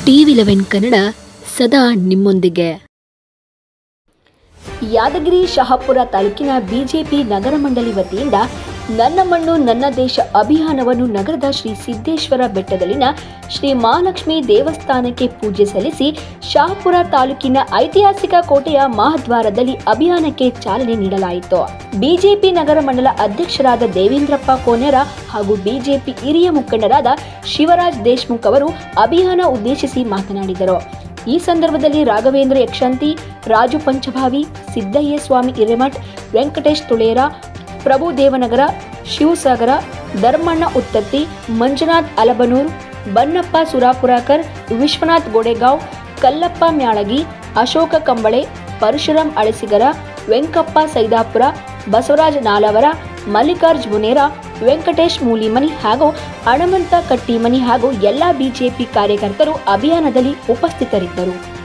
TV eleven Kannada ಸದಾ ನಿಮ್ಮೊಂದಿಗೆ ಯಾದಗಿರಿ ಶಹಾಪುರ ತಾಲೂಕಿನ ಬಿಜೆಪಿ ನಗರ ಮಂಡಳಿ ವತಿಯಿಂದ ನನ್ನ ಮಣ್ಣು ನನ್ನ ದೇಶ ಅಭಿಯಾನವನ್ನು ನಗರದ ಶ್ರೀ ಸಿದ್ದೇಶ್ವರ ಬೆಟ್ಟದಲ್ಲಿನ ಶ್ರೀ ಮಹಾಲಕ್ಷ್ಮಿ ದೇವಸ್ಥಾನಕ್ಕೆ ಪೂಜೆ ಸಲ್ಲಿಸಿ ಶಹಾಪುರ ತಾಲೂಕಿನ ಐತಿಹಾಸಿಕ ಕೋಟೆಯ ಮಹಾದ್ವಾರದಲ್ಲಿ ಅಭಿಯಾನಕ್ಕೆ ಚಾಲನೆ ನೀಡಲಾಯಿತು ಬಿಜೆಪಿ ನಗರ ಮಂಡಲ ಅಧ್ಯಕ್ಷರಾದ ದೇವೇಂದ್ರಪ್ಪ ಕೋನೆರ ಹಾಗೂ ಬಿಜೆಪಿ ಹಿರಿಯ ಮುಖಂಡರಾದ ಶಿವರಾಜ್ ದೇಶ್ಮುಖ್ ಅವರು ಅಭಿಯಾನ ಉದ್ದೇಶಿಸಿ ಮಾತನಾಡಿದರು ಈ ಸಂದರ್ಭದಲ್ಲಿ ರಾಘವೇಂದ್ರ ಯಕ್ಷಂತಿ ರಾಜು ಪಂಚಭಾವಿ ಸಿದ್ದಯ್ಯ ಸ್ವಾಮಿ ಹಿರೇಮಠ್ ವೆಂಕಟೇಶ್ ತುಳೇರ ಪ್ರಭು ದೇವನಗರ ಶಿವಸಾಗರ ಧರ್ಮಣ್ಣ ಉತ್ತತ್ತಿ ಮಂಜುನಾಥ್ ಅಲಬನೂರ್ ಬನ್ನಪ್ಪ ಸುರಾಪುರಾಕರ್ ವಿಶ್ವನಾಥ್ ಗೋಡೆಗಾಂವ್ ಕಲ್ಲಪ್ಪ ಮ್ಯಾಳಗಿ ಅಶೋಕ ಕಂಬಳೆ ಪರಶುರಾಮ್ ಅಳಸಿಗರ ವೆಂಕಪ್ಪ ಸೈದಾಪುರ ಬಸವರಾಜ್ ನಾಲವರ ಮಲ್ಲಿಕಾರ್ಜ್ ಮುನೇರ ವೆಂಕಟೇಶ್ ಮೂಲಿಮನಿ ಹಾಗೂ ಹಣಮಂತ ಕಟ್ಟಿಮನಿ ಹಾಗೂ ಎಲ್ಲ ಬಿಜೆಪಿ ಕಾರ್ಯಕರ್ತರು ಅಭಿಯಾನದಲ್ಲಿ ಉಪಸ್ಥಿತರಿದ್ದರು